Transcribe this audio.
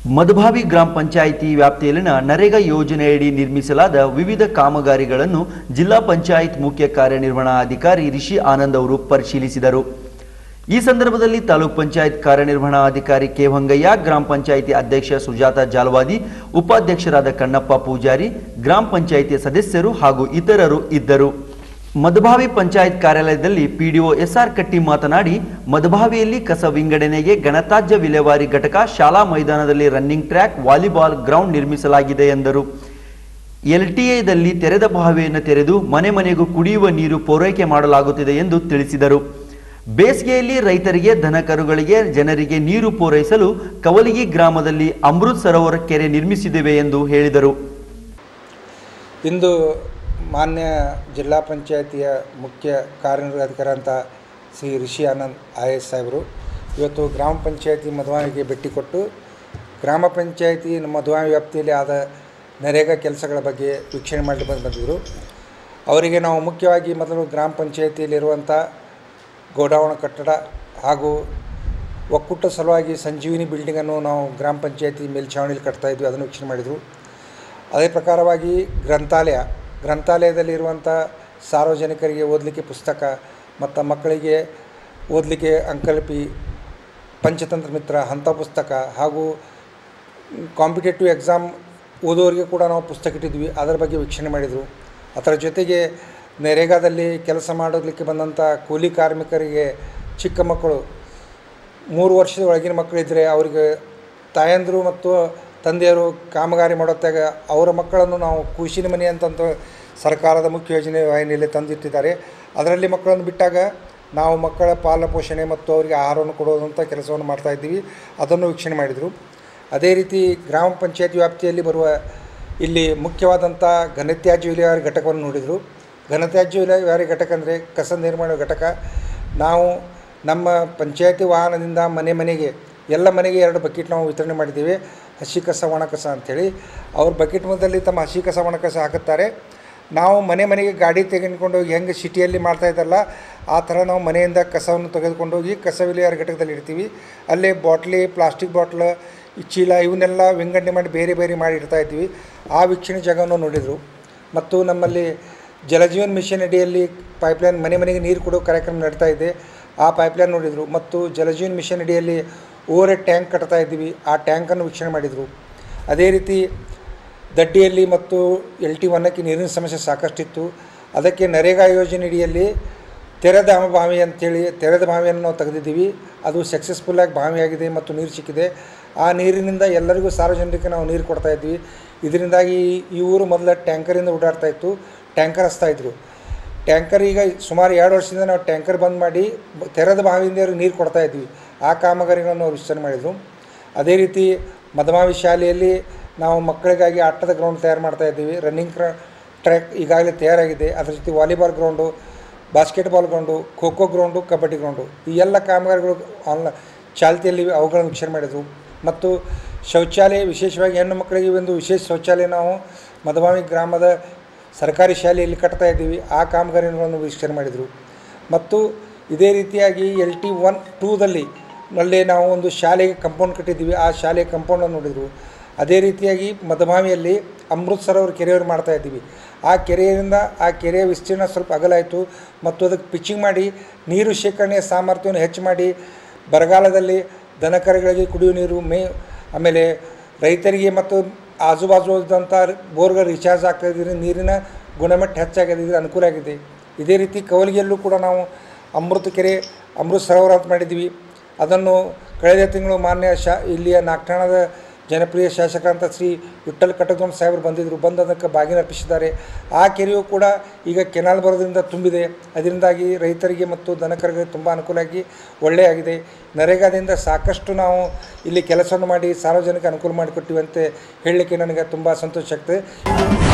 ಮಧುಭಾವಿ ಗ್ರಾಮ ಪಂಚಾಯಿತಿ ವ್ಯಾಪ್ತಿಯಲ್ಲಿನ ನರೇಗಾ ಯೋಜನೆಯಡಿ ನಿರ್ಮಿಸಲಾದ ವಿವಿಧ ಕಾಮಗಾರಿಗಳನ್ನು ಜಿಲ್ಲಾ ಪಂಚಾಯತ್ ಮುಖ್ಯ ಕಾರ್ಯನಿರ್ವಹಣಾಧಿಕಾರಿ ರಿಷಿ ಆನಂದ್ ಅವರು ಪರಿಶೀಲಿಸಿದರು ಈ ಸಂದರ್ಭದಲ್ಲಿ ತಾಲೂಕ್ ಪಂಚಾಯತ್ ಕಾರ್ಯನಿರ್ವಹಣಾಧಿಕಾರಿ ಕೆ ಹೊಂಗಯ್ಯ ಗ್ರಾಮ ಪಂಚಾಯಿತಿ ಅಧ್ಯಕ್ಷ ಸುಜಾತ ಜಾಲವಾದಿ ಉಪಾಧ್ಯಕ್ಷರಾದ ಕಣ್ಣಪ್ಪ ಪೂಜಾರಿ ಗ್ರಾಮ ಪಂಚಾಯಿತಿಯ ಸದಸ್ಯರು ಹಾಗೂ ಇತರರು ಇದ್ದರು ಮಧುಭಾವಿ ಪಂಚಾಯತ್ ಕಾರ್ಯಾಲಯದಲ್ಲಿ ಪಿಡಿಒ ಎಸ್ಆರ್ ಕಟ್ಟಿ ಮಾತನಾಡಿ ಮಧುಭಾವಿಯಲ್ಲಿ ಕಸ ವಿಂಗಡಣೆಗೆ ಘನತ್ಯಾಜ್ಯ ವಿಲೇವಾರಿ ಘಟಕ ಶಾಲಾ ಮೈದಾನದಲ್ಲಿ ರನ್ನಿಂಗ್ ಟ್ರ್ಯಾಕ್ ವಾಲಿಬಾಲ್ ಗ್ರೌಂಡ್ ನಿರ್ಮಿಸಲಾಗಿದೆ ಎಂದರು ಎಲ್ಟಿಎದಲ್ಲಿ ತೆರೆದ ಬಾವಿಯನ್ನು ತೆರೆದು ಮನೆ ಮನೆಗೂ ಕುಡಿಯುವ ನೀರು ಪೂರೈಕೆ ಮಾಡಲಾಗುತ್ತಿದೆ ಎಂದು ತಿಳಿಸಿದರು ಬೇಸಿಗೆಯಲ್ಲಿ ರೈತರಿಗೆ ದನಕರುಗಳಿಗೆ ಜನರಿಗೆ ನೀರು ಪೂರೈಸಲು ಕವಲಗಿ ಗ್ರಾಮದಲ್ಲಿ ಅಮೃತ್ ಸರೋವರ ಕೆರೆ ನಿರ್ಮಿಸಿದ್ದೇವೆ ಎಂದು ಹೇಳಿದರು ಇಂದು ಮಾನ್ಯ ಜಿಲ್ಲಾ ಪಂಚಾಯತಿಯ ಮುಖ್ಯ ಕಾರ್ಯನಿರ್ವಾಹಕರ ಅಂತ ಶ್ರೀ ರಿಷಿ ಆನಂದ್ ಐ ಎಸ್ ಸಾಹೇಬರು ಇವತ್ತು ಗ್ರಾಮ ಪಂಚಾಯತಿ ಮಧುವಾನಿಗೆ ಭೇಟಿ ಕೊಟ್ಟು ಗ್ರಾಮ ಪಂಚಾಯತಿ ನಮ್ಮ ಮಧುವಾನಿ ವ್ಯಾಪ್ತಿಯಲ್ಲಿ ಆದ ನರೇಗಾ ಕೆಲಸಗಳ ಬಗ್ಗೆ ವೀಕ್ಷಣೆ ಮಾಡಲಿ ಬಂದು ಬಂದಿದ್ದರು ಅವರಿಗೆ ನಾವು ಮುಖ್ಯವಾಗಿ ಮೊದಲು ಗ್ರಾಮ ಪಂಚಾಯತಿಯಲ್ಲಿರುವಂಥ ಗೋಡಾವಣ ಕಟ್ಟಡ ಹಾಗೂ ಒಕ್ಕೂಟ ಸಲುವಾಗಿ ಸಂಜೀವಿನಿ ಬಿಲ್ಡಿಂಗನ್ನು ನಾವು ಗ್ರಾಮ ಪಂಚಾಯತಿ ಮೇಲ್ಛಾವಣಿಯಲ್ಲಿ ಕಟ್ತಾ ಇದ್ವಿ ಅದನ್ನು ವೀಕ್ಷಣೆ ಮಾಡಿದರು ಅದೇ ಪ್ರಕಾರವಾಗಿ ಗ್ರಂಥಾಲಯ ಗ್ರಂಥಾಲಯದಲ್ಲಿರುವಂಥ ಸಾರ್ವಜನಿಕರಿಗೆ ಓದಲಿಕ್ಕೆ ಪುಸ್ತಕ ಮತ್ತು ಮಕ್ಕಳಿಗೆ ಓದಲಿಕ್ಕೆ ಅಂಕಲಿಪಿ ಪಂಚತಂತ್ರ ಮಿತ್ರ ಅಂಥ ಪುಸ್ತಕ ಹಾಗೂ ಕಾಂಪಿಟೇಟಿವ್ ಎಕ್ಸಾಮ್ ಓದೋರಿಗೆ ಕೂಡ ನಾವು ಪುಸ್ತಕ ಇಟ್ಟಿದ್ವಿ ಅದರ ಬಗ್ಗೆ ವೀಕ್ಷಣೆ ಮಾಡಿದರು ಅದರ ಜೊತೆಗೆ ನರೇಗಾದಲ್ಲಿ ಕೆಲಸ ಮಾಡೋದಕ್ಕೆ ಬಂದಂಥ ಕೂಲಿ ಕಾರ್ಮಿಕರಿಗೆ ಚಿಕ್ಕ ಮಕ್ಕಳು ಮೂರು ವರ್ಷದ ಒಳಗಿನ ಮಕ್ಕಳಿದ್ದರೆ ಅವರಿಗೆ ತಾಯಂದಿರು ಮತ್ತು ತಂದೆಯರು ಕಾಮಗಾರಿ ಮಾಡೋತ್ತಾಗ ಅವರ ಮಕ್ಕಳನ್ನು ನಾವು ಕೂಸಿನ ಮನೆ ಅಂತಂತ ಸರ್ಕಾರದ ಮುಖ್ಯ ಯೋಜನೆ ವಾಹಿನಿಯಲ್ಲಿ ತಂದಿಟ್ಟಿದ್ದಾರೆ ಅದರಲ್ಲಿ ಮಕ್ಕಳನ್ನು ಬಿಟ್ಟಾಗ ನಾವು ಮಕ್ಕಳ ಪಾಲನ ಪೋಷಣೆ ಮತ್ತು ಅವರಿಗೆ ಆಹಾರವನ್ನು ಕೊಡೋದಂಥ ಕೆಲಸವನ್ನು ಮಾಡ್ತಾ ಇದ್ದೀವಿ ಅದನ್ನು ವೀಕ್ಷಣೆ ಮಾಡಿದರು ಅದೇ ರೀತಿ ಗ್ರಾಮ ಪಂಚಾಯತ್ ವ್ಯಾಪ್ತಿಯಲ್ಲಿ ಬರುವ ಇಲ್ಲಿ ಮುಖ್ಯವಾದಂಥ ಘನತ್ಯಾಜ್ಯ ವಿಲೇವಾರಿ ಘಟಕವನ್ನು ನೋಡಿದರು ಘನತ್ಯಾಜ್ಯ ವಿಲೇವಾರಿ ಘಟಕ ಅಂದರೆ ಕಸ ನಿರ್ಮಾಣ ಘಟಕ ನಾವು ನಮ್ಮ ಪಂಚಾಯತಿ ವಾಹನದಿಂದ ಮನೆ ಮನೆಗೆ ಎಲ್ಲ ಮನೆಗೆ ಎರಡು ಬಕೆಟ್ ನಾವು ವಿತರಣೆ ಮಾಡಿದ್ದೀವಿ ಹಸಿ ಕಸ ಒಣ ಕಸ ಅಂಥೇಳಿ ಅವ್ರ ಬಕೆಟ್ ಮಧ್ಯದಲ್ಲಿ ತಮ್ಮ ಹಸಿ ಕಸ ಒಣ ಕಸ ಹಾಕುತ್ತಾರೆ ನಾವು ಮನೆ ಮನೆಗೆ ಗಾಡಿ ತೆಗೆದುಕೊಂಡು ಹೋಗಿ ಹೆಂಗೆ ಸಿಟಿಯಲ್ಲಿ ಮಾಡ್ತಾ ಇದ್ದಲ್ಲ ಆ ಥರ ನಾವು ಮನೆಯಿಂದ ಕಸವನ್ನು ತೆಗೆದುಕೊಂಡು ಹೋಗಿ ಕಸ ವಿಲೇವಾರಿ ಘಟಕದಲ್ಲಿ ಇಡ್ತೀವಿ ಅಲ್ಲೇ ಬಾಟ್ಲಿ ಪ್ಲಾಸ್ಟಿಕ್ ಬಾಟ್ಲ್ ಈ ಚೀಲ ಇವನ್ನೆಲ್ಲ ವಿಂಗಡಣೆ ಮಾಡಿ ಬೇರೆ ಬೇರೆ ಮಾಡಿ ಇಡ್ತಾ ಇದ್ವಿ ಆ ವೀಕ್ಷಣೆ ಜಾಗವನ್ನು ನೋಡಿದರು ಮತ್ತು ನಮ್ಮಲ್ಲಿ ಜಲಜೀವನ್ ಮಿಷನ್ ಅಡಿಯಲ್ಲಿ ಪೈಪ್ಲೈನ್ ಮನೆ ಮನೆಗೆ ನೀರು ಕೊಡೋ ಕಾರ್ಯಕ್ರಮ ನಡೀತಾ ಇದೆ ಆ ಪೈಪ್ಲೈನ್ ನೋಡಿದರು ಮತ್ತು ಜಲಜೀವನ್ ಮಿಷನ್ ಅಡಿಯಲ್ಲಿ ಓವರ್ ಟ್ಯಾಂಕ್ ಕಟ್ತಾ ಇದ್ದೀವಿ ಆ ಟ್ಯಾಂಕನ್ನು ವೀಕ್ಷಣೆ ಮಾಡಿದರು ಅದೇ ರೀತಿ ದಡ್ಡಿಯಲ್ಲಿ ಮತ್ತು ಎಲ್ ಟಿ ಒನ್ನಕ್ಕೆ ನೀರಿನ ಸಮಸ್ಯೆ ಸಾಕಷ್ಟಿತ್ತು ಅದಕ್ಕೆ ನರೇಗಾ ಯೋಜನೆ ಅಡಿಯಲ್ಲಿ ತೆರೆದ ಬಾವಿ ಅಂತೇಳಿ ತೆರೆದ ಬಾವಿಯನ್ನು ನಾವು ತೆಗೆದಿದ್ದೀವಿ ಅದು ಸಕ್ಸಸ್ಫುಲ್ಲಾಗಿ ಬಾವಿಯಾಗಿದೆ ಮತ್ತು ನೀರು ಸಿಕ್ಕಿದೆ ಆ ನೀರಿನಿಂದ ಎಲ್ಲರಿಗೂ ಸಾರ್ವಜನಿಕರಿಗೆ ನಾವು ನೀರು ಕೊಡ್ತಾ ಇದ್ವಿ ಇದರಿಂದಾಗಿ ಈ ಊರು ಮೊದಲು ಟ್ಯಾಂಕರಿಂದ ಓಡಾಡ್ತಾ ಇತ್ತು ಟ್ಯಾಂಕರ್ ಹಚ್ತಾಯಿದ್ರು ಟ್ಯಾಂಕರ್ ಈಗ ಸುಮಾರು ಎರಡು ವರ್ಷದಿಂದ ನಾವು ಟ್ಯಾಂಕರ್ ಬಂದ್ ಮಾಡಿ ಬ- ತೆರೆದ ಬಾವಿಯಿಂದ ಅವ್ರಿಗೆ ನೀರು ಕೊಡ್ತಾ ಇದ್ವಿ ಆ ಕಾಮಗಾರಿಗಳನ್ನು ನಾವು ವಿಸ್ತರಣೆ ಮಾಡಿದರು ಅದೇ ರೀತಿ ಮದಮಾವಿ ಶಾಲೆಯಲ್ಲಿ ನಾವು ಮಕ್ಕಳಿಗಾಗಿ ಆಟದ ಗ್ರೌಂಡ್ ತಯಾರು ಮಾಡ್ತಾ ಇದ್ದೀವಿ ರನ್ನಿಂಗ್ ಕ್ರ ಟ್ರ್ಯಾಕ್ ಈಗಾಗಲೇ ತಯಾರಾಗಿದೆ ಅದ್ರ ಜೊತೆ volleyball ground basketball ground kho kho ground kabaddi ground ಈ ಎಲ್ಲ ಕಾಮಗಾರಿಗಳು ಆನ್ಲ ಚಾಲ್ತಿಯಲ್ಲಿ ಅವುಗಳನ್ನು ವೀಕ್ಷಣೆ ಮಾಡಿದರು ಮತ್ತು ಶೌಚಾಲಯ ವಿಶೇಷವಾಗಿ ಹೆಣ್ಣು ಮಕ್ಕಳಿಗೆ ಒಂದು ವಿಶೇಷ ಶೌಚಾಲಯ ನಾವು ಮದಮಾವಿ ಗ್ರಾಮದ ಸರ್ಕಾರಿ ಶಾಲೆಯಲ್ಲಿ ಕಟ್ತಾ ಇದ್ದೀವಿ ಆ ಕಾಮಗಾರಿಗಳನ್ನು ವೀಕ್ಷಣೆ ಮಾಡಿದರು ಮತ್ತು ಇದೇ ರೀತಿಯಾಗಿ ಎಲ್ ಟಿ ಒನ್ ಟೂದಲ್ಲಿ ನಲ್ಲಿ ನಾವು ಒಂದು ಶಾಲೆಗೆ ಕಂಪೌಂಡ್ ಕಟ್ಟಿದ್ದೀವಿ ಆ ಶಾಲೆಯ ಕಂಪೌಂಡನ್ನು ನೋಡಿದರು ಅದೇ ರೀತಿಯಾಗಿ ಮದಮಾವಿಯಲ್ಲಿ ಅಮೃತ್ ಸರೋವರ ಕೆರೆಯವರು ಮಾಡ್ತಾ ಇದ್ದೀವಿ ಆ ಕೆರೆಯಿಂದ ಆ ಕೆರೆಯ ವಿಸ್ತೀರ್ಣ ಸ್ವಲ್ಪ ಅಗಲಾಯಿತು ಮತ್ತು ಅದಕ್ಕೆ ಪಿಚ್ಚಿಂಗ್ ಮಾಡಿ ನೀರು ಶೇಖರಣೆಯ ಸಾಮರ್ಥ್ಯವನ್ನು ಹೆಚ್ಚು ಮಾಡಿ ಬರಗಾಲದಲ್ಲಿ ದನಕರುಗಳಿಗೆ ಕುಡಿಯುವ ನೀರು ಮೇ ಆಮೇಲೆ ರೈತರಿಗೆ ಮತ್ತು ಆಜುಬಾಜು ಇದ್ದಂಥ ಬೋರ್ಗಳು ರಿಚಾರ್ಜ್ ಆಗ್ತಾ ಇದ್ರಿಂದ ನೀರಿನ ಗುಣಮಟ್ಟ ಹೆಚ್ಚಾಗಿದೆ ಇದು ಅನುಕೂಲ ಆಗಿದೆ ಇದೇ ರೀತಿ ಕವಲಿಗೆಯಲ್ಲೂ ಕೂಡ ನಾವು ಅಮೃತ ಕೆರೆ ಅಮೃತ ಸರೋವರ ಅಂತ ಮಾಡಿದ್ವಿ ಅದನ್ನು ಕಳೆದ ತಿಂಗಳು ಮಾನ್ಯ ಶಾ ಇಲ್ಲಿಯ ನಾಗ್ಠಾಣದ ಜನಪ್ರಿಯ ಶಾಸಕರಂತ ಶ್ರೀ ವಿಠ್ಠಲ್ ಕಟಕಂ ಸಾಹೇಬರು ಬಂದಿದ್ದರು ಬಂದು ಅದಕ್ಕೆ ಬಾಗಿನ ಅರ್ಪಿಸಿದ್ದಾರೆ ಆ ಕೆರೆಯು ಕೂಡ ಈಗ ಕೆನಾಲ್ ಬರೋದ್ರಿಂದ ತುಂಬಿದೆ ಅದರಿಂದಾಗಿ ರೈತರಿಗೆ ಮತ್ತು ದನಕರಿಗೆ ತುಂಬ ಅನುಕೂಲ ಆಗಿ ಒಳ್ಳೆಯಾಗಿದೆ ನರೇಗಾದಿಂದ ಸಾಕಷ್ಟು ನಾವು ಇಲ್ಲಿ ಕೆಲಸವನ್ನು ಮಾಡಿ ಸಾರ್ವಜನಿಕ ಅನುಕೂಲ ಮಾಡಿಕೊಟ್ಟಿವಿ ಅಂತ ಹೇಳಲಿಕ್ಕೆ ನನಗೆ ತುಂಬ ಸಂತೋಷ ಆಗ್ತದೆ